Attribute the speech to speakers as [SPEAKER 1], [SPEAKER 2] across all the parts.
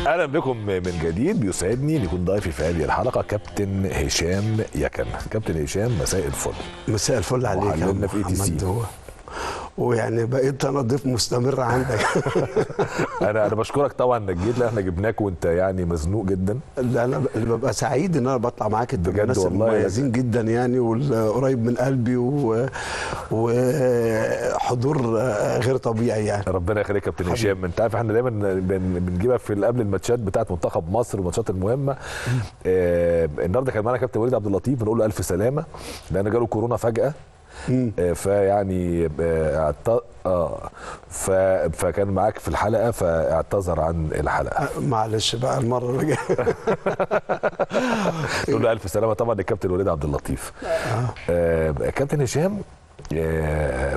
[SPEAKER 1] اهلا بكم من جديد بيسعدني ان يكون ضيفي في هذه الحلقه كابتن هشام يكن كابتن هشام مساء الفل
[SPEAKER 2] مساء الفل عليك يا
[SPEAKER 1] وعلمنا في ATC.
[SPEAKER 2] محمد هو ويعني بقيت انا ضيف مستمر عندك
[SPEAKER 1] انا انا بشكرك طبعا انك جيت لان احنا جبناك وانت يعني مزنوق جدا
[SPEAKER 2] لا انا اللي ببقى سعيد ان انا بطلع معاك انت
[SPEAKER 1] بجد
[SPEAKER 2] من الناس
[SPEAKER 1] والله
[SPEAKER 2] المميزين جدا يعني والقريب من قلبي و- وحضور غير طبيعي يعني
[SPEAKER 1] ربنا يخليك يا كابتن هشام انت عارف احنا دايما بن- بنجيبك في قبل الماتشات بتاعت منتخب مصر والماتشات المهمه آه النهارده كان معانا كابتن وليد عبد اللطيف بنقول له الف سلامه لان جاله كورونا فجاه آه، فيعني آه، اعت- اه ف... فكان معاك في الحلقه فاعتذر عن الحلقه
[SPEAKER 2] معلش بقى المره اللي جايه
[SPEAKER 1] نقول له الف سلامه طبعا للكابتن وليد عبد اللطيف آه كابتن هشام آه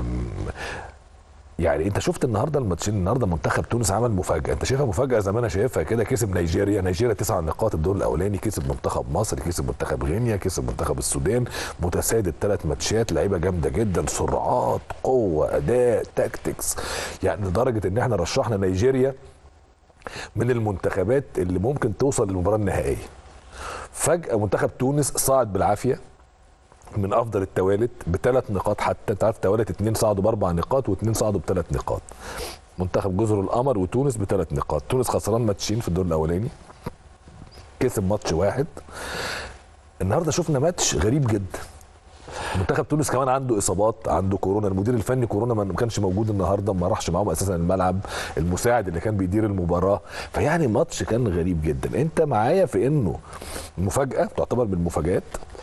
[SPEAKER 1] يعني انت شفت النهارده الماتشين النهارده منتخب تونس عمل مفاجاه انت شايفها مفاجاه زي ما انا شايفها كده كسب نيجيريا نيجيريا تسع نقاط الدور الاولاني كسب منتخب مصر كسب منتخب غينيا كسب منتخب السودان متسيد الثلاث ماتشات لعيبه جامده جدا سرعات قوه اداء تاكتكس يعني لدرجه ان احنا رشحنا نيجيريا من المنتخبات اللي ممكن توصل للمباراه النهائيه فجاه منتخب تونس صعد بالعافيه من افضل التوالت بثلاث نقاط حتى انت عارف توالت اثنين صعدوا باربع نقاط واثنين صعدوا بثلاث نقاط منتخب جزر القمر وتونس بثلاث نقاط تونس خسران ماتشين في الدور الاولاني كسب ماتش واحد النهارده شفنا ماتش غريب جدا منتخب تونس كمان عنده اصابات عنده كورونا المدير الفني كورونا ما كانش موجود النهارده ما راحش معاهم اساسا الملعب المساعد اللي كان بيدير المباراه فيعني ماتش كان غريب جدا انت معايا في انه مفاجاه تعتبر من المفاجات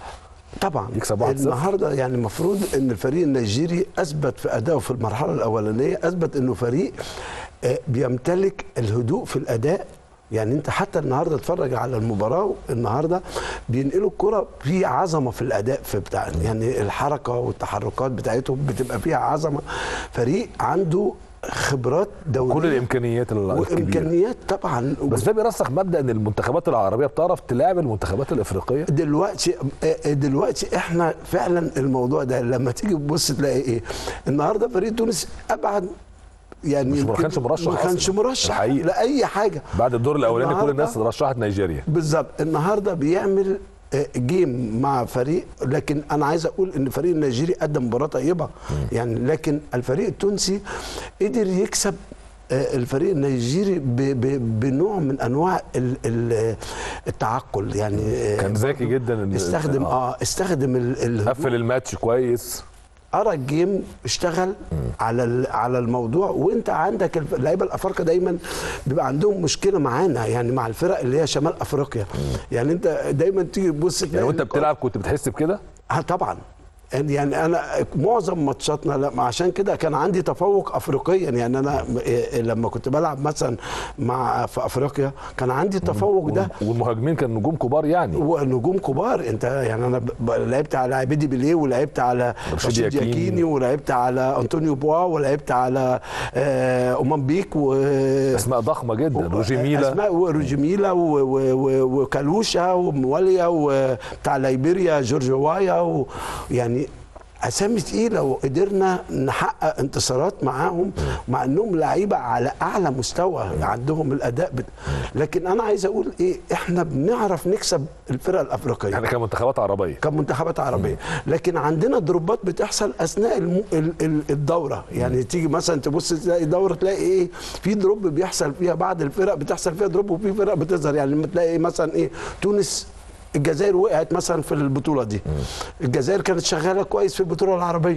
[SPEAKER 2] طبعا
[SPEAKER 1] يكسب 1-0.
[SPEAKER 2] النهارده يعني المفروض ان الفريق النيجيري اثبت في ادائه في المرحله الاولانيه اثبت انه فريق آه، بيمتلك الهدوء في الاداء يعني انت حتى النهارده اتفرج على المباراه النهارده بينقلوا الكره في عظمه في الاداء في بتاع يعني الحركه والتحركات بتاعتهم بتبقى فيها عظمه فريق عنده خبرات دوليه
[SPEAKER 1] كل الامكانيات الكبيره
[SPEAKER 2] وامكانيات طبعا
[SPEAKER 1] بس ده بيرسخ مبدا ان المنتخبات العربيه بتعرف تلاعب المنتخبات الافريقيه
[SPEAKER 2] دلوقتي دلوقتي احنا فعلا الموضوع ده لما تيجي تبص تلاقي ايه النهارده فريق تونس ابعد يعني
[SPEAKER 1] مش- ما
[SPEAKER 2] يمكن
[SPEAKER 1] كانش مرشح
[SPEAKER 2] ما كانش
[SPEAKER 1] أصلاً.
[SPEAKER 2] مرشح
[SPEAKER 1] الحقيقة.
[SPEAKER 2] لاي حاجه
[SPEAKER 1] بعد الدور الاولاني كل
[SPEAKER 2] النهاردة-
[SPEAKER 1] الناس رشحت نيجيريا
[SPEAKER 2] بالظبط النهارده بيعمل آه، جيم مع فريق لكن انا عايز اقول ان الفريق النيجيري قدم مباراه طيبه يعني لكن الفريق التونسي قدر يكسب آه، الفريق النيجيري ب- ب- بنوع من انواع ال- ال- التعقل يعني آه،
[SPEAKER 1] كان ذكي جدا إن-
[SPEAKER 2] استخدم اه استخدم ال- الهجوم
[SPEAKER 1] قفل الماتش كويس
[SPEAKER 2] ارى الجيم اشتغل على ال- على الموضوع وانت عندك الف- اللعيبه الافارقه دايما بيبقى عندهم مشكله معانا يعني مع الفرق اللي هي شمال افريقيا يعني انت دايما تيجي تبص
[SPEAKER 1] يعني
[SPEAKER 2] تلاقي
[SPEAKER 1] وانت
[SPEAKER 2] ال-
[SPEAKER 1] بتلعب كنت بتحس بكده
[SPEAKER 2] اه طبعا يعني انا معظم ماتشاتنا لا عشان كده كان عندي تفوق افريقيا يعني انا إيه لما كنت بلعب مثلا مع في افريقيا كان عندي التفوق ده
[SPEAKER 1] والمهاجمين كانوا نجوم كبار يعني
[SPEAKER 2] ونجوم كبار انت يعني انا ب- ب- لعبت على عبيدي بيليه ولعبت على
[SPEAKER 1] رشيد
[SPEAKER 2] رشيد
[SPEAKER 1] ياكيني.
[SPEAKER 2] ياكيني ولعبت على انطونيو بوا ولعبت على آه، اومان بيك و
[SPEAKER 1] اسماء ضخمه جدا روجي ميلا
[SPEAKER 2] اسماء وروجيميلا و- و- و- وكالوشا ومواليا وبتاع ليبيريا جورج وايا و- يعني اسامي تقيله وقدرنا نحقق انتصارات معاهم مع انهم لعيبه على اعلى مستوى عندهم الاداء بت... لكن انا عايز اقول ايه احنا بنعرف نكسب الفرق الافريقيه
[SPEAKER 1] احنا كمنتخبات عربيه
[SPEAKER 2] كمنتخبات عربيه لكن عندنا دروبات بتحصل اثناء الم... ال... ال... الدوره يعني تيجي مثلا تبص تلاقي دوره تلاقي ايه في دروب بيحصل فيها بعض الفرق بتحصل فيها دروب وفي فرق بتظهر يعني لما تلاقي مثلا ايه تونس الجزائر وقعت مثلا في البطوله دي الجزائر كانت شغاله كويس في البطوله العربيه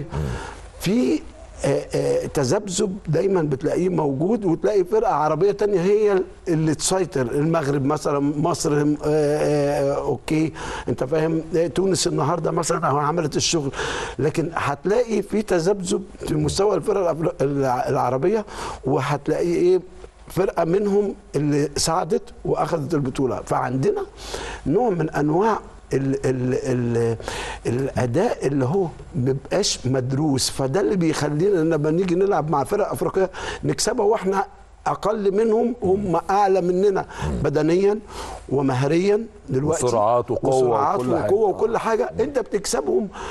[SPEAKER 2] في آه، آه، تذبذب دايما بتلاقيه موجود وتلاقي فرقه عربيه تانية هي اللي تسيطر المغرب مثلا مصر آه، آه، اوكي انت فاهم آه، تونس النهارده مثلا أهو عملت الشغل لكن هتلاقي في تذبذب في مستوى الفرق الأفر- الع- العربيه وهتلاقي ايه فرقه منهم اللي ساعدت واخذت البطوله فعندنا نوع من انواع ال ال ال الاداء اللي هو مبقاش مدروس فده اللي بيخلينا لما نيجي نلعب مع فرق افريقيه نكسبها واحنا اقل منهم هم اعلى مننا بدنيا ومهريا دلوقتي
[SPEAKER 1] وسرعات وقوة
[SPEAKER 2] وسرعات
[SPEAKER 1] وكل حاجة.
[SPEAKER 2] وقوه وكل حاجه انت بتكسبهم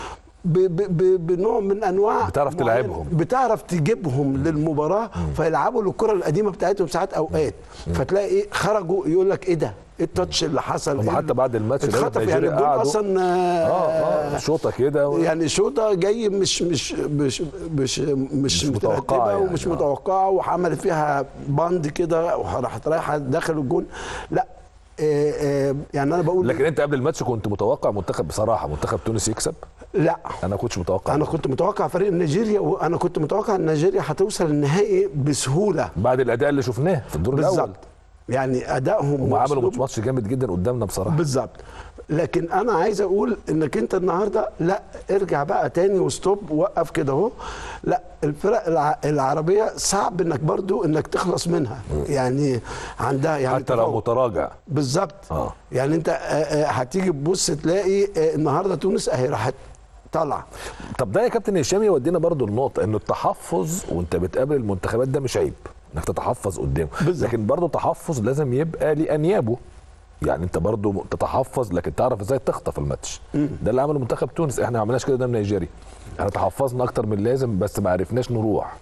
[SPEAKER 2] ب ب ب بنوع من انواع
[SPEAKER 1] بتعرف
[SPEAKER 2] معينة.
[SPEAKER 1] تلعبهم.
[SPEAKER 2] بتعرف تجيبهم للمباراه فيلعبوا الكره القديمه بتاعتهم ساعات اوقات فتلاقي ايه خرجوا يقول لك ايه ده ايه التاتش اللي حصل
[SPEAKER 1] هم
[SPEAKER 2] إيه
[SPEAKER 1] حتى بعد الماتش لعيبة
[SPEAKER 2] اتخطف يعني
[SPEAKER 1] نيجيريا
[SPEAKER 2] الجول
[SPEAKER 1] قعدوا-
[SPEAKER 2] اصلا
[SPEAKER 1] اه اه شوطه كده و...
[SPEAKER 2] يعني شوطه جاي مش مش مش مش مش,
[SPEAKER 1] مش
[SPEAKER 2] مترتبه
[SPEAKER 1] متوقعة يعني،
[SPEAKER 2] ومش
[SPEAKER 1] آه.
[SPEAKER 2] متوقعه وعملت فيها باند كده وراحت رايحه داخل الجون لا آه آه يعني انا بقول
[SPEAKER 1] لكن انت قبل الماتش كنت متوقع منتخب بصراحه منتخب تونس يكسب
[SPEAKER 2] لا
[SPEAKER 1] انا ما كنتش متوقع
[SPEAKER 2] انا كنت متوقع فريق نيجيريا وانا كنت متوقع ان نيجيريا هتوصل النهائي بسهوله
[SPEAKER 1] بعد الاداء اللي شفناه في الدور الاول
[SPEAKER 2] بالظبط يعني ادائهم
[SPEAKER 1] هم عملوا
[SPEAKER 2] وأسلوب-
[SPEAKER 1] ماتش جامد جدا قدامنا بصراحه
[SPEAKER 2] بالظبط لكن انا عايز اقول انك انت النهارده لا ارجع بقى تاني وستوب وقف كده اهو لا الفرق الع- العربيه صعب انك برضو انك تخلص منها يعني عندها يعني
[SPEAKER 1] حتى لو
[SPEAKER 2] تفوق.
[SPEAKER 1] متراجع
[SPEAKER 2] بالظبط
[SPEAKER 1] آه.
[SPEAKER 2] يعني انت آه، آه، هتيجي تبص تلاقي آه، النهارده تونس اهي راحت طالعه
[SPEAKER 1] طب ده يا كابتن هشام يودينا برضو النقطه انه التحفظ وانت بتقابل المنتخبات ده مش عيب انك تتحفظ قدامه
[SPEAKER 2] بالظبط.
[SPEAKER 1] لكن برضو التحفظ لازم يبقى لانيابه يعني انت برضو تتحفظ لكن تعرف ازاي تخطف الماتش ده اللي عمله منتخب تونس احنا ما عملناش كده قدام نيجيريا احنا تحفظنا اكتر من اللازم بس ما عرفناش نروح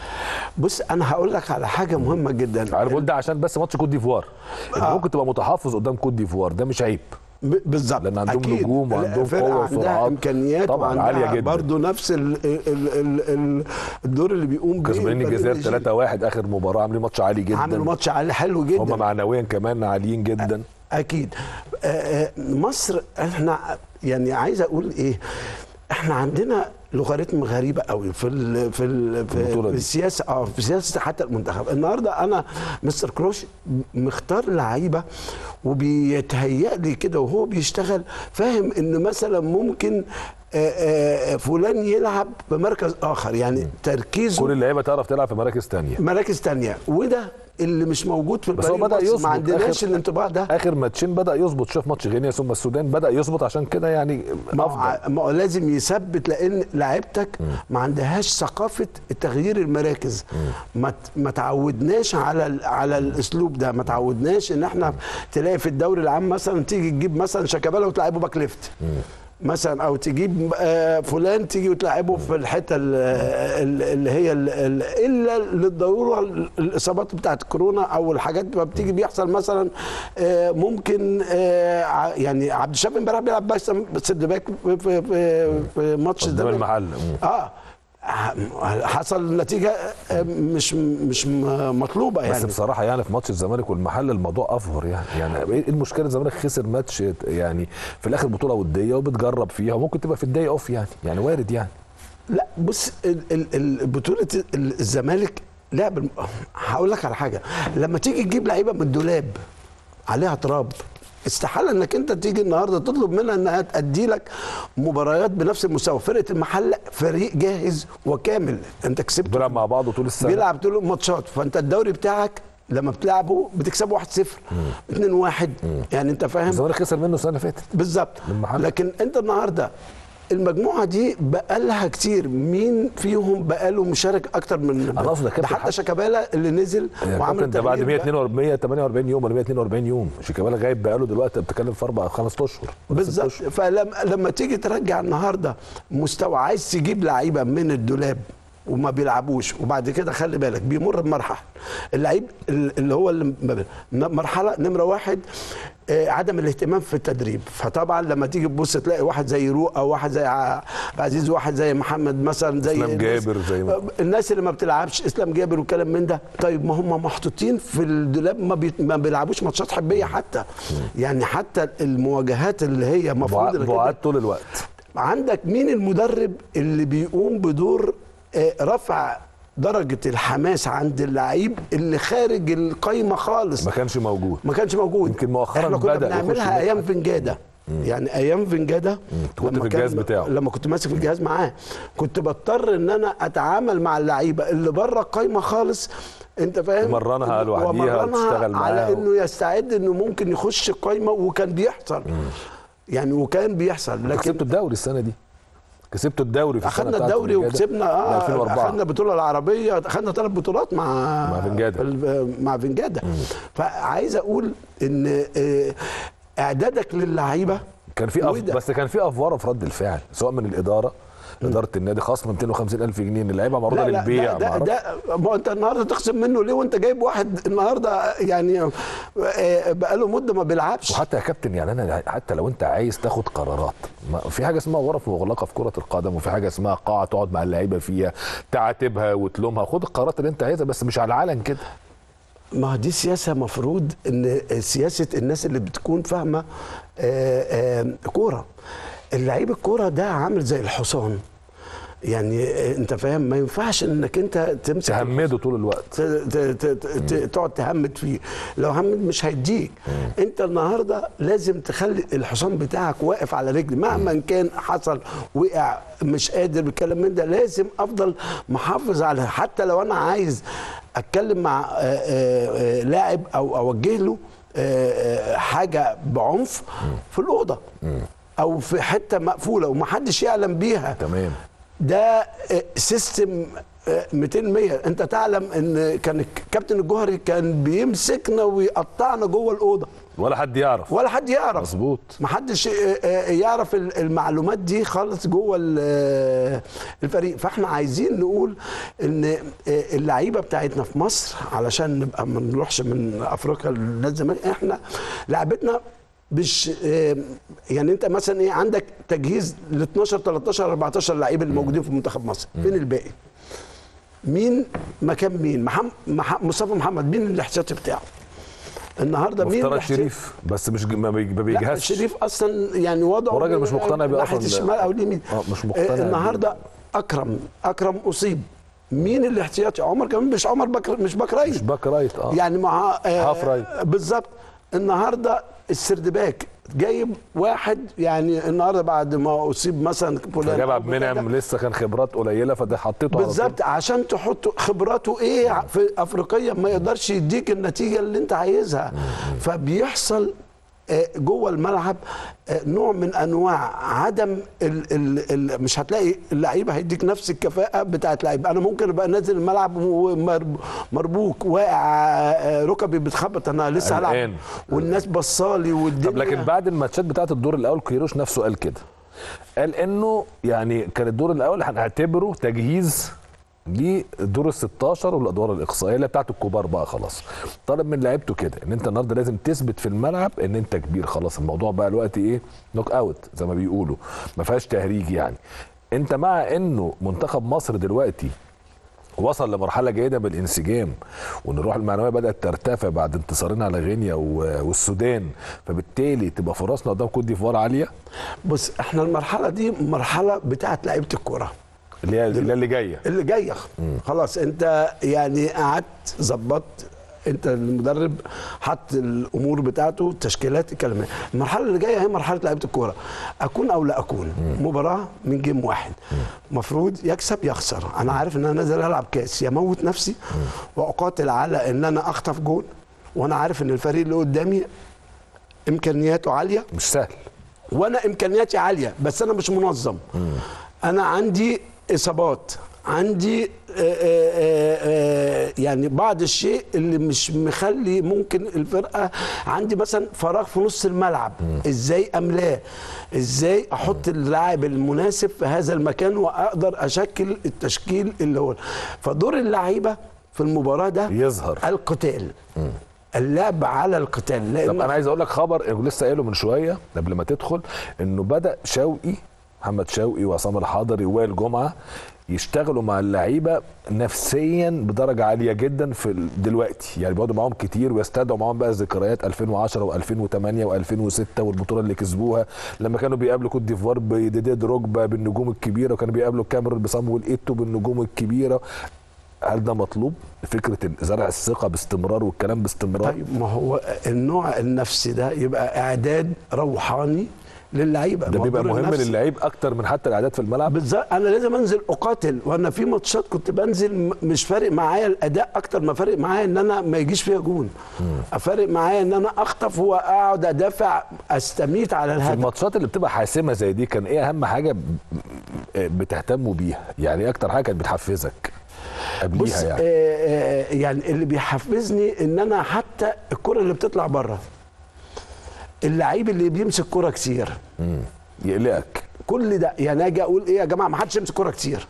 [SPEAKER 2] بص انا هقول لك على حاجه مهمه جدا
[SPEAKER 1] عارف اقول ده عشان بس ماتش كوت ديفوار انت
[SPEAKER 2] آه.
[SPEAKER 1] ممكن تبقى متحفظ قدام كوت ديفوار ده مش عيب
[SPEAKER 2] ب- بالظبط
[SPEAKER 1] لأن عندهم
[SPEAKER 2] أكيد.
[SPEAKER 1] نجوم وعندهم
[SPEAKER 2] الفرقة
[SPEAKER 1] قوة
[SPEAKER 2] عندها
[SPEAKER 1] وسرعات.
[SPEAKER 2] امكانيات
[SPEAKER 1] طبعاً،
[SPEAKER 2] وعندها
[SPEAKER 1] عالية جداً.
[SPEAKER 2] برضه نفس ال ال ال ال الدور اللي بيقوم بيه
[SPEAKER 1] كسبانين
[SPEAKER 2] فريق
[SPEAKER 1] الجزائر
[SPEAKER 2] نيجيريا.
[SPEAKER 1] 3-1 اخر مباراه عاملين ماتش عالي جدا
[SPEAKER 2] عملوا ماتش عالي حلو جدا
[SPEAKER 1] هم معنويا كمان عاليين جدا
[SPEAKER 2] اكيد آه، آه، مصر احنا يعني عايز اقول ايه احنا عندنا لوغاريتم غريبه قوي في ال في ال في,
[SPEAKER 1] البطولة
[SPEAKER 2] في
[SPEAKER 1] دي.
[SPEAKER 2] السياسه اه في سياسه حتى المنتخب النهارده انا مستر كروش مختار لعيبه وبيتهيأ لي كده وهو بيشتغل فاهم ان مثلا ممكن آه، آه، فلان يلعب بمركز اخر يعني تركيزه
[SPEAKER 1] كل اللعيبه تعرف تلعب في مراكز تانية
[SPEAKER 2] مراكز تانية وده اللي مش موجود في
[SPEAKER 1] بس هو
[SPEAKER 2] الفريق
[SPEAKER 1] بدأ
[SPEAKER 2] المصري.
[SPEAKER 1] يظبط
[SPEAKER 2] ما عندناش
[SPEAKER 1] آخر-
[SPEAKER 2] الانطباع ده
[SPEAKER 1] اخر ماتشين بدا يظبط شاف ماتش غينيا ثم السودان بدا يظبط عشان كده يعني
[SPEAKER 2] ما هو
[SPEAKER 1] افضل
[SPEAKER 2] ع- ما هو لازم يثبت لان لعيبتك ما عندهاش ثقافه تغيير المراكز ما ت- ما تعودناش على ال- على الاسلوب ده ما تعودناش ان احنا تلاقي في الدوري العام مثلا تيجي تجيب مثلا شيكابالا وتلعبه باك ليفت مثلا او تجيب آه، فلان تيجي وتلعبه في الحته ال- ال- اللي هي ال- ال- الا للضروره ال- الاصابات بتاعت كورونا او الحاجات ما بتيجي بيحصل مثلا آه، ممكن آه، ع- يعني عبد الشافي امبارح بيلعب بس سيرد باك في في في, في ماتش
[SPEAKER 1] قدام
[SPEAKER 2] الزمالك.
[SPEAKER 1] المحل مم.
[SPEAKER 2] اه ح- حصل نتيجه آه، مش مش م- مطلوبه
[SPEAKER 1] بس
[SPEAKER 2] يعني
[SPEAKER 1] بصراحه يعني في ماتش الزمالك والمحل الموضوع افور يعني يعني ايه المشكله الزمالك خسر ماتش يعني في الاخر بطوله وديه وبتجرب فيها وممكن تبقى في الدقيقه اوف يعني يعني وارد يعني
[SPEAKER 2] لا بص ال- ال- ال- بطولة ال- الزمالك لعب الم- هقول لك على حاجة لما تيجي تجيب لعيبة من الدولاب عليها تراب استحالة انك انت تيجي النهارده تطلب منها انها تأدي لك مباريات بنفس المستوى فرقة المحل فريق جاهز وكامل انت كسبت
[SPEAKER 1] بيلعب مع بعض طول السنه
[SPEAKER 2] بيلعب طول الماتشات فانت الدوري بتاعك لما بتلعبه بتكسبه 1-0 2-1 يعني انت فاهم
[SPEAKER 1] الزمالك خسر منه السنه اللي فاتت
[SPEAKER 2] بالظبط
[SPEAKER 1] المحل.
[SPEAKER 2] لكن انت النهارده المجموعه دي بقالها كتير مين فيهم بقاله مشارك اكتر من
[SPEAKER 1] أنا أقصد يا كابتن
[SPEAKER 2] ده حتى
[SPEAKER 1] حتى-
[SPEAKER 2] شيكابالا اللي نزل
[SPEAKER 1] يا
[SPEAKER 2] وعمل
[SPEAKER 1] كابتن ده بعد
[SPEAKER 2] تغيير بقى.
[SPEAKER 1] 142 148 يوم ولا 142 يوم شيكابالا غايب بقاله دلوقتي بتتكلم في اربع خمس اشهر ولا ست
[SPEAKER 2] بالظبط
[SPEAKER 1] أشهر.
[SPEAKER 2] فلما لما تيجي ترجع النهارده مستوى عايز تجيب لعيبه من الدولاب وما بيلعبوش وبعد كده خلي بالك بيمر بمرحله اللعيب اللي هو اللي ما بي- مرحله نمره واحد آه، عدم الاهتمام في التدريب فطبعا لما تيجي تبص تلاقي واحد زي روق او واحد زي ع- عزيز واحد زي محمد مثلا زي
[SPEAKER 1] إسلام
[SPEAKER 2] الناس-
[SPEAKER 1] جابر زي ما-
[SPEAKER 2] الناس اللي ما بتلعبش اسلام جابر والكلام من ده طيب ما هم محطوطين في الدولاب ما, بي... ما بيلعبوش ماتشات حبيه حتى يعني حتى المواجهات اللي هي المفروض
[SPEAKER 1] بعاد
[SPEAKER 2] إنك
[SPEAKER 1] بعاد
[SPEAKER 2] أنت-
[SPEAKER 1] طول الوقت
[SPEAKER 2] عندك مين المدرب اللي بيقوم بدور آه، رفع درجة الحماس عند اللعيب اللي خارج القايمة خالص
[SPEAKER 1] ما كانش موجود
[SPEAKER 2] ما كانش موجود
[SPEAKER 1] يمكن مؤخراً
[SPEAKER 2] احنا كنا
[SPEAKER 1] بدأ يخش
[SPEAKER 2] بنعملها
[SPEAKER 1] الملعب.
[SPEAKER 2] ايام فنجاده يعني ايام فنجاده
[SPEAKER 1] كنت
[SPEAKER 2] لما
[SPEAKER 1] في الجهاز
[SPEAKER 2] كان-
[SPEAKER 1] بتاعه.
[SPEAKER 2] لما كنت ماسك في الجهاز معاه كنت بضطر ان انا اتعامل مع اللعيبه اللي بره القايمه خالص انت فاهم
[SPEAKER 1] تمرنها لوحديها
[SPEAKER 2] وأمرنها
[SPEAKER 1] وتشتغل معاها
[SPEAKER 2] على
[SPEAKER 1] و-
[SPEAKER 2] انه يستعد انه ممكن يخش القايمه وكان بيحصل يعني وكان بيحصل لكن
[SPEAKER 1] كسبتوا الدوري السنه دي كسبتوا الدوري في السنه
[SPEAKER 2] اخذنا
[SPEAKER 1] بتاعت
[SPEAKER 2] الدوري
[SPEAKER 1] الرجالة
[SPEAKER 2] وكسبنا اه
[SPEAKER 1] 2004
[SPEAKER 2] اخذنا البطوله العربيه اخذنا ثلاث بطولات مع
[SPEAKER 1] مع فنجادة.
[SPEAKER 2] ال- مع فنجاده فعايز اقول ان آه، اعدادك للعيبه
[SPEAKER 1] كان في أف...
[SPEAKER 2] وده.
[SPEAKER 1] بس كان في افوره في رد الفعل سواء من الاداره اداره النادي خصم 250 الف جنيه ان اللعيبه معروضه
[SPEAKER 2] لا لا
[SPEAKER 1] للبيع
[SPEAKER 2] ده,
[SPEAKER 1] معرفش.
[SPEAKER 2] ده, ده ما هو انت النهارده تخصم منه ليه وانت جايب واحد النهارده يعني آه، بقاله مده ما بيلعبش
[SPEAKER 1] وحتى يا كابتن يعني انا حتى لو انت عايز تاخد قرارات ما في حاجه اسمها غرف مغلقه في كره القدم وفي حاجه اسمها قاعه تقعد مع اللعيبه فيها تعاتبها وتلومها خد القرارات اللي انت عايزها بس مش على العلن كده
[SPEAKER 2] ما هو دي سياسه مفروض ان سياسه الناس اللي بتكون فاهمه آه، آه، كوره اللعيب الكوره ده عامل زي الحصان يعني آه، انت فاهم ما ينفعش انك انت تمسك
[SPEAKER 1] تهمده طول الوقت
[SPEAKER 2] ت- ت- ت- ت- تقعد تهمد فيه لو همد مش هيديك انت النهارده لازم تخلي الحصان بتاعك واقف على رجل مهما كان حصل وقع مش قادر بالكلام من ده لازم افضل محافظ على حتى لو انا عايز اتكلم مع آه، آه، آه، لاعب او اوجه له آه، آه، حاجه بعنف في الاوضه او في حته مقفوله ومحدش يعلم بيها
[SPEAKER 1] تمام
[SPEAKER 2] ده آه، سيستم آه، 200 100 انت تعلم ان كان كابتن الجوهري كان بيمسكنا ويقطعنا جوه الاوضه
[SPEAKER 1] ولا حد يعرف
[SPEAKER 2] ولا حد يعرف
[SPEAKER 1] مظبوط
[SPEAKER 2] محدش آه، آه، يعرف ال- المعلومات دي خالص جوه ال- آه، الفريق فاحنا عايزين نقول ان آه، اللعيبه بتاعتنا في مصر علشان نبقى ما نروحش من افريقيا لنادي الزمالك احنا لعبتنا مش آه، يعني انت مثلا ايه عندك تجهيز ل 12 13 14 لعيب اللي موجودين في منتخب مصر فين الباقي مين مكان مين محمد مصطفى محمد مين الاحتياطي بتاعه النهارده مين
[SPEAKER 1] مفترض
[SPEAKER 2] الاحتياطي؟
[SPEAKER 1] شريف بس مش ما بي- ما
[SPEAKER 2] لا
[SPEAKER 1] بيجهزش
[SPEAKER 2] شريف اصلا يعني وضعه
[SPEAKER 1] هو راجل مش مقتنع بيه
[SPEAKER 2] ناحيه
[SPEAKER 1] أصلاً.
[SPEAKER 2] الشمال او اليمين
[SPEAKER 1] آه، مش مقتنع
[SPEAKER 2] آه،
[SPEAKER 1] بيه.
[SPEAKER 2] النهارده اكرم اكرم اصيب مين الاحتياطي عمر كمان مش عمر بكر مش باك رايت
[SPEAKER 1] مش باك رايت اه
[SPEAKER 2] يعني مع آه،
[SPEAKER 1] هاف رايت.
[SPEAKER 2] بالظبط النهارده السردباك جايب واحد يعني النهارده بعد ما اصيب مثلا فلان
[SPEAKER 1] جاب
[SPEAKER 2] أو
[SPEAKER 1] عبد
[SPEAKER 2] بتاع
[SPEAKER 1] المنعم
[SPEAKER 2] ده،
[SPEAKER 1] لسه كان خبرات قليله فده حطيته على طول.
[SPEAKER 2] بالظبط عشان تحط خبراته ايه في افريقيا ما يقدرش يديك النتيجه اللي انت عايزها فبيحصل آه، جوه الملعب آه، نوع من انواع عدم ال ال ال مش هتلاقي اللعيبه هيديك نفس الكفاءه بتاعت لعيب انا ممكن ابقى نازل الملعب ومربوك واقع آه، ركبي بتخبط انا لسه هلعب
[SPEAKER 1] قلقان.
[SPEAKER 2] والناس بصالي والدنيا
[SPEAKER 1] طب لكن بعد الماتشات بتاعت الدور الاول كيروش نفسه قال كده قال انه يعني كان الدور الاول هنعتبره تجهيز لدور ال 16 والادوار الاقصائيه اللي بتاعت الكبار بقى خلاص طلب من لعيبته كده ان انت النهارده لازم تثبت في الملعب ان انت كبير خلاص الموضوع بقى الوقت ايه نوك اوت زي ما بيقولوا ما فيهاش تهريج يعني انت مع انه منتخب مصر دلوقتي وصل لمرحله جيده من الانسجام وان الروح المعنويه بدات ترتفع بعد انتصارين على غينيا و- والسودان فبالتالي تبقى فرصنا قدام كوت ديفوار عاليه
[SPEAKER 2] بص احنا المرحله دي مرحله بتاعت لعيبه الكوره
[SPEAKER 1] اللي هي اللي اللي جايه
[SPEAKER 2] اللي جايه خلاص انت يعني قعدت ظبطت انت المدرب حط الامور بتاعته التشكيلات الكلمات المرحله اللي جايه هي مرحله لعيبه الكوره اكون او لا اكون مباراه من جيم واحد مفروض يكسب يخسر انا عارف ان انا نازل العب كاس يموت نفسي واقاتل على ان انا اخطف جول وانا عارف ان الفريق اللي قدامي امكانياته عاليه
[SPEAKER 1] مش سهل
[SPEAKER 2] وانا امكانياتي عاليه بس انا مش منظم انا عندي اصابات عندي آه، آه، آه، يعني بعض الشيء اللي مش مخلي ممكن الفرقه عندي مثلا فراغ في نص الملعب ازاي املاه ازاي احط اللاعب المناسب في هذا المكان واقدر اشكل التشكيل اللي هو فدور اللعيبه في المباراه ده
[SPEAKER 1] يظهر
[SPEAKER 2] القتال اللعب على القتال
[SPEAKER 1] طب
[SPEAKER 2] لان
[SPEAKER 1] انا عايز اقول لك خبر لسه قايله من شويه قبل ما تدخل انه بدا شوقي محمد شوقي وعصام الحضري ووائل جمعه يشتغلوا مع اللعيبه نفسيا بدرجه عاليه جدا في ال- دلوقتي يعني بيقعدوا معاهم كتير ويستدعوا معاهم بقى ذكريات 2010 و2008 و2006 والبطوله اللي كسبوها لما كانوا بيقابلوا كوت ديفوار بديديه دروجبا بالنجوم الكبيره وكانوا بيقابلوا الكاميرون بصامويل ايتو بالنجوم الكبيره هل ده مطلوب فكره زرع الثقه باستمرار والكلام باستمرار
[SPEAKER 2] طيب ما هو النوع النفسي ده يبقى اعداد روحاني للعيبه
[SPEAKER 1] ده
[SPEAKER 2] ما هو
[SPEAKER 1] بيبقى
[SPEAKER 2] الدور
[SPEAKER 1] مهم
[SPEAKER 2] النفسي.
[SPEAKER 1] للعيب اكتر من حتى الاعداد في الملعب
[SPEAKER 2] بالظبط انا لازم انزل اقاتل وانا في ماتشات كنت بنزل م- مش فارق معايا الاداء اكتر ما فارق معايا ان انا ما يجيش فيها جون فارق معايا ان انا اخطف واقعد ادافع استميت على
[SPEAKER 1] في
[SPEAKER 2] الهدف
[SPEAKER 1] الماتشات اللي بتبقى حاسمه زي دي كان ايه اهم حاجه ب- بتهتموا بيها يعني إيه اكتر حاجه كانت بتحفزك
[SPEAKER 2] بص
[SPEAKER 1] قبليها
[SPEAKER 2] يعني.
[SPEAKER 1] يعني
[SPEAKER 2] آه آه يعني اللي بيحفزني ان انا حتى الكره اللي بتطلع بره اللعيب اللي بيمسك كره كتير
[SPEAKER 1] مم. يقلقك
[SPEAKER 2] كل ده يعني اجي اقول ايه يا جماعه ما حدش يمسك كوره كتير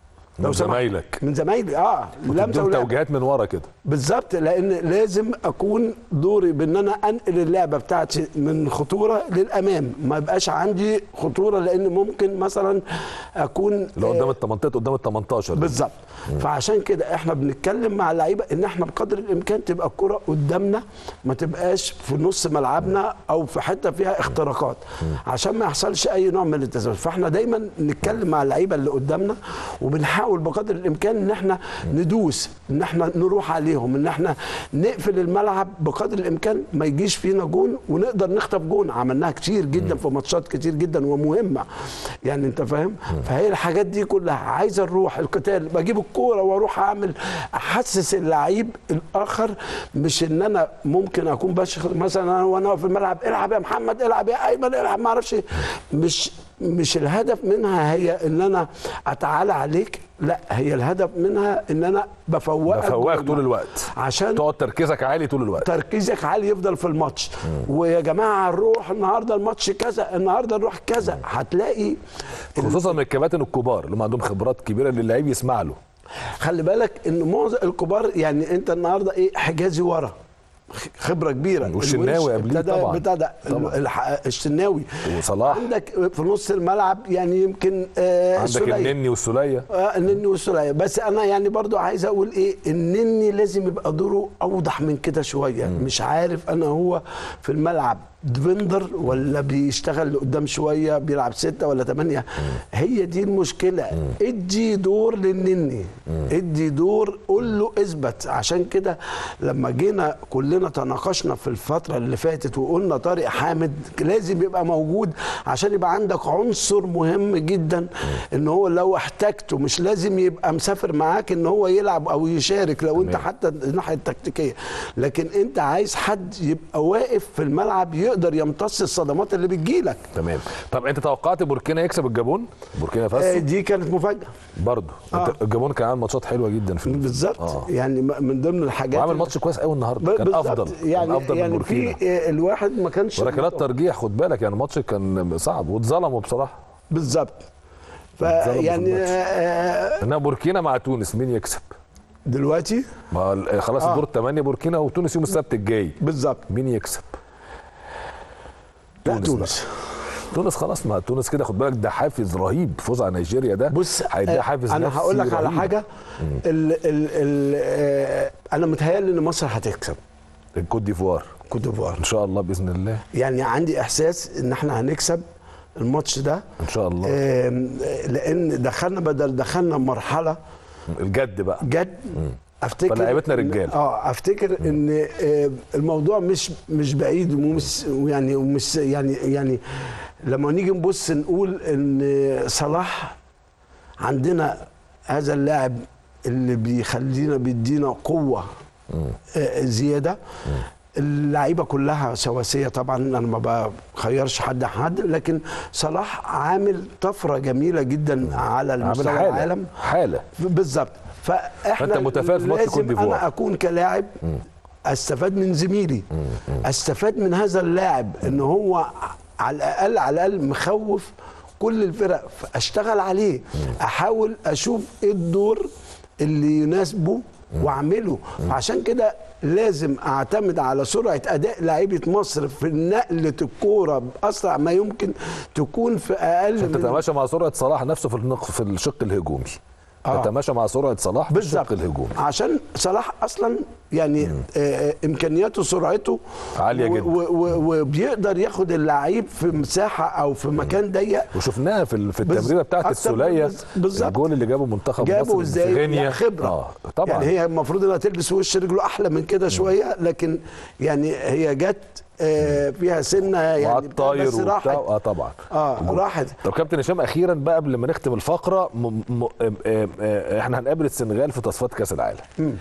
[SPEAKER 1] من
[SPEAKER 2] سمحت.
[SPEAKER 1] زمايلك
[SPEAKER 2] من زمايلي اه
[SPEAKER 1] كنت
[SPEAKER 2] لمسه
[SPEAKER 1] بدون
[SPEAKER 2] ولا-
[SPEAKER 1] توجيهات من ورا كده
[SPEAKER 2] بالظبط لان لازم اكون دوري بان انا انقل اللعبه بتاعتي من خطوره للامام ما يبقاش عندي خطوره لان ممكن مثلا اكون
[SPEAKER 1] اللي هو قدام ال 18 قدام ال 18
[SPEAKER 2] بالظبط فعشان كده احنا بنتكلم مع اللعيبه ان احنا بقدر الامكان تبقى الكره قدامنا ما تبقاش في نص ملعبنا او في حته فيها اختراقات عشان ما يحصلش اي نوع من التزامن فاحنا دايما نتكلم مع اللعيبه اللي قدامنا وبنحاول بقدر الامكان ان احنا ندوس ان احنا نروح عليهم ان احنا نقفل الملعب بقدر الامكان ما يجيش فينا جون ونقدر نخطف جون عملناها كتير جدا في ماتشات كتير جدا ومهمه يعني انت فاهم فهي الحاجات دي كلها عايزه الروح القتال بجيب الكوره واروح اعمل احسس اللعيب الاخر مش ان انا ممكن اكون بشخ مثلا انا وانا في الملعب العب يا محمد العب يا ايمن العب ما اعرفش إيه. مش مش الهدف منها هي ان انا اتعالى عليك لا هي الهدف منها ان انا بفوقك
[SPEAKER 1] بفوقك
[SPEAKER 2] جوه
[SPEAKER 1] طول
[SPEAKER 2] الملعب.
[SPEAKER 1] الوقت
[SPEAKER 2] عشان
[SPEAKER 1] تقعد تركيزك عالي طول الوقت
[SPEAKER 2] تركيزك عالي يفضل في الماتش ويا جماعه نروح النهارده الماتش كذا النهارده نروح كذا هتلاقي
[SPEAKER 1] خصوصا من الكباتن الكبار اللي هم عندهم خبرات كبيره اللي اللعيب يسمع له
[SPEAKER 2] خلي بالك ان معظم الكبار يعني انت النهارده ايه حجازي ورا خبره كبيره
[SPEAKER 1] والشناوي
[SPEAKER 2] الونش
[SPEAKER 1] قبليه
[SPEAKER 2] ابتدى-
[SPEAKER 1] طبعاً.
[SPEAKER 2] ابتدى
[SPEAKER 1] طبعاً.
[SPEAKER 2] الح- الشناوي
[SPEAKER 1] وصلاح.
[SPEAKER 2] عندك في نص الملعب يعني يمكن آه
[SPEAKER 1] عندك
[SPEAKER 2] سولية.
[SPEAKER 1] النني والسوليه
[SPEAKER 2] آه النني والسولية بس انا يعني برضو عايز اقول ايه النني لازم يبقى دوره اوضح من كده شويه مش عارف انا هو في الملعب ديفندر ولا بيشتغل لقدام شويه بيلعب ستة ولا ثمانية هي دي المشكله ادي دور للنني ادي دور قول له اثبت عشان كده لما جينا كلنا تناقشنا في الفتره اللي فاتت وقلنا طارق حامد لازم يبقى موجود عشان يبقى عندك عنصر مهم جدا ان هو لو احتاجته مش لازم يبقى مسافر معاك ان هو يلعب او يشارك لو انت
[SPEAKER 1] تمام.
[SPEAKER 2] حتى الناحيه التكتيكيه لكن انت عايز حد يبقى واقف في الملعب يقدر يمتص الصدمات اللي بتجيلك
[SPEAKER 1] تمام طب انت توقعت بوركينا يكسب الجابون بوركينا
[SPEAKER 2] آه،
[SPEAKER 1] فاسو
[SPEAKER 2] دي كانت مفاجاه
[SPEAKER 1] برضه
[SPEAKER 2] آه.
[SPEAKER 1] انت الجابون كان عامل ماتشات حلوه جدا في
[SPEAKER 2] بالظبط
[SPEAKER 1] اه
[SPEAKER 2] يعني م- من ضمن الحاجات
[SPEAKER 1] وعامل
[SPEAKER 2] اللي-
[SPEAKER 1] ماتش كويس قوي النهارده
[SPEAKER 2] ب-
[SPEAKER 1] كان
[SPEAKER 2] بالظبط.
[SPEAKER 1] افضل
[SPEAKER 2] يعني
[SPEAKER 1] كان افضل من
[SPEAKER 2] يعني
[SPEAKER 1] بوركينا
[SPEAKER 2] في آه، الواحد ما كانش
[SPEAKER 1] وركلات ترجيح خد بالك يعني الماتش كان صعب واتظلموا بصراحه
[SPEAKER 2] بالظبط
[SPEAKER 1] اتظلموا في
[SPEAKER 2] فيعني
[SPEAKER 1] الماتش.
[SPEAKER 2] آه،
[SPEAKER 1] انها بوركينا مع تونس مين يكسب؟
[SPEAKER 2] دلوقتي
[SPEAKER 1] ما ال- خلاص
[SPEAKER 2] آه.
[SPEAKER 1] الدور الثمانيه بوركينا وتونس يوم السبت الجاي
[SPEAKER 2] بالظبط
[SPEAKER 1] مين يكسب؟
[SPEAKER 2] لا
[SPEAKER 1] تونس
[SPEAKER 2] تونس
[SPEAKER 1] تونس خلاص ما تونس كده خد بالك ده حافز رهيب فوز على نيجيريا ده
[SPEAKER 2] بص
[SPEAKER 1] هيديها
[SPEAKER 2] آه،
[SPEAKER 1] حافز
[SPEAKER 2] انا
[SPEAKER 1] نفسي
[SPEAKER 2] هقول لك على
[SPEAKER 1] رهيب.
[SPEAKER 2] حاجه ال ال ال آه، انا متهيألي ان مصر هتكسب
[SPEAKER 1] الكوت ديفوار
[SPEAKER 2] كوت ديفوار
[SPEAKER 1] ان شاء الله باذن الله
[SPEAKER 2] يعني عندي احساس ان احنا هنكسب الماتش ده
[SPEAKER 1] ان شاء الله
[SPEAKER 2] آم، لان دخلنا بدل دخلنا مرحله
[SPEAKER 1] الجد بقى
[SPEAKER 2] جد افتكر
[SPEAKER 1] فلعيبتنا
[SPEAKER 2] إن-
[SPEAKER 1] رجال.
[SPEAKER 2] اه افتكر ان آه، الموضوع مش مش بعيد ومش يعني ومش يعني يعني لما نيجي نبص نقول ان صلاح عندنا هذا اللاعب اللي بيخلينا بيدينا قوه آه، زياده اللعيبه كلها سواسيه طبعا انا ما بخيرش حد عن حد لكن صلاح عامل طفره جميله جدا على
[SPEAKER 1] عامل
[SPEAKER 2] المستوى
[SPEAKER 1] حاله
[SPEAKER 2] العالم
[SPEAKER 1] حاله
[SPEAKER 2] بالظبط فاحنا
[SPEAKER 1] فأنت متفائل في ماتش كوت
[SPEAKER 2] لازم
[SPEAKER 1] ديفوار.
[SPEAKER 2] انا اكون كلاعب استفاد من زميلي استفاد من هذا اللاعب ان هو على الاقل على الاقل مخوف كل الفرق اشتغل عليه احاول اشوف ايه الدور اللي يناسبه واعمله عشان كده لازم اعتمد على سرعه اداء لعيبه مصر في نقله الكوره باسرع ما يمكن تكون في اقل
[SPEAKER 1] عشان
[SPEAKER 2] من
[SPEAKER 1] تتماشى مع سرعه صلاح نفسه في النق- في الشق الهجومي
[SPEAKER 2] آه.
[SPEAKER 1] تتماشى مع سرعه صلاح في الشق
[SPEAKER 2] بالظبط
[SPEAKER 1] الهجومي
[SPEAKER 2] عشان صلاح اصلا يعني آه، آه، امكانياته سرعته
[SPEAKER 1] عالية
[SPEAKER 2] و-
[SPEAKER 1] جدا.
[SPEAKER 2] و- و- وبيقدر ياخد اللعيب في مساحه او في مكان ضيق
[SPEAKER 1] وشفناها في ال- في
[SPEAKER 2] بز-
[SPEAKER 1] التمريره بتاعت
[SPEAKER 2] أكتر
[SPEAKER 1] السوليه
[SPEAKER 2] بز- بالظبط.
[SPEAKER 1] الجول اللي جابه منتخب
[SPEAKER 2] جابه
[SPEAKER 1] مصر
[SPEAKER 2] ازاي
[SPEAKER 1] في غينيا
[SPEAKER 2] لا، خبره
[SPEAKER 1] اه طبعا
[SPEAKER 2] يعني هي المفروض انها تلبس وش رجله احلى من كده شويه لكن يعني هي جت آه، فيها سنه
[SPEAKER 1] وعلى
[SPEAKER 2] يعني
[SPEAKER 1] الطاير
[SPEAKER 2] بس
[SPEAKER 1] وبتاع
[SPEAKER 2] راحت
[SPEAKER 1] اه طبعا
[SPEAKER 2] اه راحت
[SPEAKER 1] طب كابتن هشام اخيرا بقى قبل ما نختم الفقره م... م... آه، آه، آه، احنا هنقابل السنغال في تصفيات كاس العالم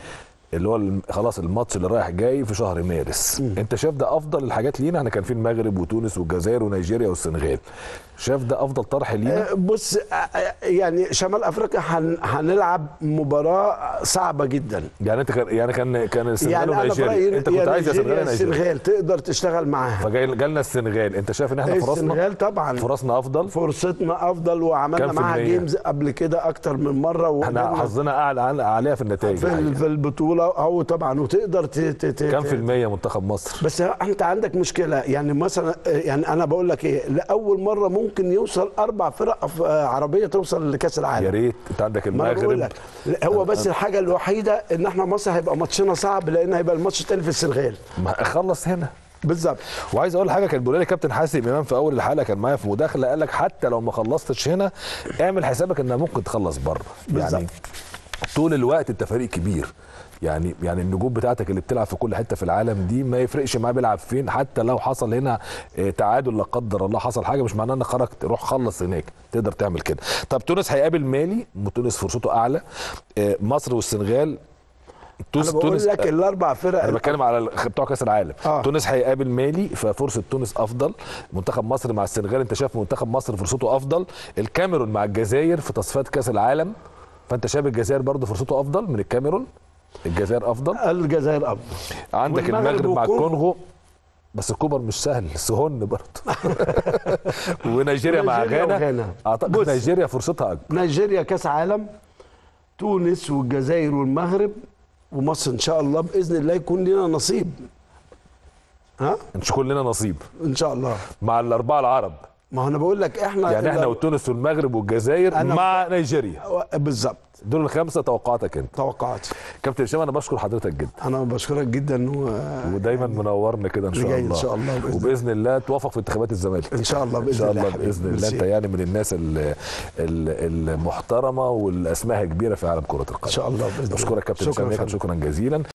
[SPEAKER 1] اللي هو الم- خلاص الماتش اللي رايح جاي في شهر مارس انت شايف ده افضل الحاجات لينا احنا كان في المغرب وتونس والجزائر ونيجيريا والسنغال شايف ده افضل طرح لينا
[SPEAKER 2] آه، بص آه، آه، يعني شمال افريقيا هن- هنلعب مباراه صعبه جدا
[SPEAKER 1] يعني انت كان يعني كان كان السنغال
[SPEAKER 2] يعني انا في رايي
[SPEAKER 1] ونيجيريا انت كنت
[SPEAKER 2] يا
[SPEAKER 1] عايز يا
[SPEAKER 2] نيجيريا
[SPEAKER 1] سنغال يا نيجيريا
[SPEAKER 2] السنغال تقدر تشتغل معاها
[SPEAKER 1] فجاي جالنا السنغال انت شايف ان احنا فرصنا
[SPEAKER 2] السنغال طبعا
[SPEAKER 1] فرصنا افضل
[SPEAKER 2] فرصتنا افضل وعملنا
[SPEAKER 1] كام في
[SPEAKER 2] معاها
[SPEAKER 1] المية؟
[SPEAKER 2] جيمز قبل كده اكتر من مره
[SPEAKER 1] احنا
[SPEAKER 2] وقدرنا
[SPEAKER 1] حظنا اعلى عن- عليها في النتائج
[SPEAKER 2] في, ال-
[SPEAKER 1] الحقيقة.
[SPEAKER 2] في البطوله او طبعا وتقدر ت ت ت
[SPEAKER 1] كام
[SPEAKER 2] ت-
[SPEAKER 1] في المية منتخب مصر
[SPEAKER 2] بس انت عندك مشكله يعني مثلا يعني انا بقول لك ايه لاول مره ممكن يوصل اربع فرق أف- عربيه توصل لكاس العالم
[SPEAKER 1] يا ريت انت عندك
[SPEAKER 2] ما أنا بقول
[SPEAKER 1] المغرب
[SPEAKER 2] لك لا، هو بس الحاجه الوحيده ان احنا مصر هيبقى ماتشنا صعب لان هيبقى الماتش التاني في السنغال
[SPEAKER 1] ما خلص هنا
[SPEAKER 2] بالظبط
[SPEAKER 1] وعايز اقول حاجه كان بيقول لي كابتن حاسم امام في اول الحلقه كان معايا في مداخله قال لك حتى لو ما خلصتش هنا اعمل حسابك انها ممكن تخلص بره يعني
[SPEAKER 2] بالظبط.
[SPEAKER 1] طول الوقت انت فريق كبير يعني يعني النجوم بتاعتك اللي بتلعب في كل حته في العالم دي ما يفرقش معاه بيلعب فين حتى لو حصل هنا آه، تعادل لا قدر الله حصل حاجه مش معناه انك خرجت روح خلص هناك تقدر تعمل كده طب تونس هيقابل مالي تونس فرصته اعلى آه، مصر والسنغال
[SPEAKER 2] انا بقول لك الاربع فرق
[SPEAKER 1] انا بتكلم على ال- بتوع كاس العالم
[SPEAKER 2] آه.
[SPEAKER 1] تونس هيقابل مالي ففرصه تونس افضل منتخب مصر مع السنغال انت شايف منتخب مصر فرصته افضل الكاميرون مع الجزائر في تصفيات كاس العالم فانت شايف الجزائر برضه فرصته افضل من الكاميرون الجزائر افضل
[SPEAKER 2] الجزائر افضل
[SPEAKER 1] عندك
[SPEAKER 2] والمغرب
[SPEAKER 1] المغرب مع
[SPEAKER 2] والكونغو.
[SPEAKER 1] الكونغو بس الكوبر مش سهل سهن برضه ونيجيريا مع
[SPEAKER 2] ونيجيريا
[SPEAKER 1] غانا
[SPEAKER 2] وغانا.
[SPEAKER 1] اعتقد
[SPEAKER 2] بص.
[SPEAKER 1] نيجيريا فرصتها اكبر
[SPEAKER 2] نيجيريا كاس عالم تونس والجزائر والمغرب ومصر ان شاء الله باذن الله يكون لنا نصيب ها
[SPEAKER 1] مش كلنا نصيب
[SPEAKER 2] ان شاء الله
[SPEAKER 1] مع الاربعه العرب
[SPEAKER 2] ما هو انا بقول لك احنا
[SPEAKER 1] يعني احنا
[SPEAKER 2] إلا-
[SPEAKER 1] وتونس والمغرب والجزائر
[SPEAKER 2] أنا-
[SPEAKER 1] مع نيجيريا
[SPEAKER 2] بالظبط
[SPEAKER 1] دول الخمسه توقعاتك انت
[SPEAKER 2] توقعاتي
[SPEAKER 1] كابتن هشام انا بشكر حضرتك جدا
[SPEAKER 2] انا بشكرك جدا و...
[SPEAKER 1] ودايما منورنا كده ان شاء
[SPEAKER 2] جاي إن
[SPEAKER 1] الله
[SPEAKER 2] شاء الله بإذن
[SPEAKER 1] وباذن الله توفق في انتخابات الزمالك
[SPEAKER 2] ان شاء الله
[SPEAKER 1] ان
[SPEAKER 2] باذن
[SPEAKER 1] شاء
[SPEAKER 2] الله
[SPEAKER 1] الله
[SPEAKER 2] يا حبيبي.
[SPEAKER 1] باذن الله
[SPEAKER 2] ميرسي.
[SPEAKER 1] انت يعني من الناس ال- ال- المحترمه واللي اسمها كبيره في عالم كره القدم
[SPEAKER 2] ان شاء الله باذن الله
[SPEAKER 1] بشكرك كابتن
[SPEAKER 2] شكرا
[SPEAKER 1] هشام
[SPEAKER 2] يا
[SPEAKER 1] شكرا جزيلا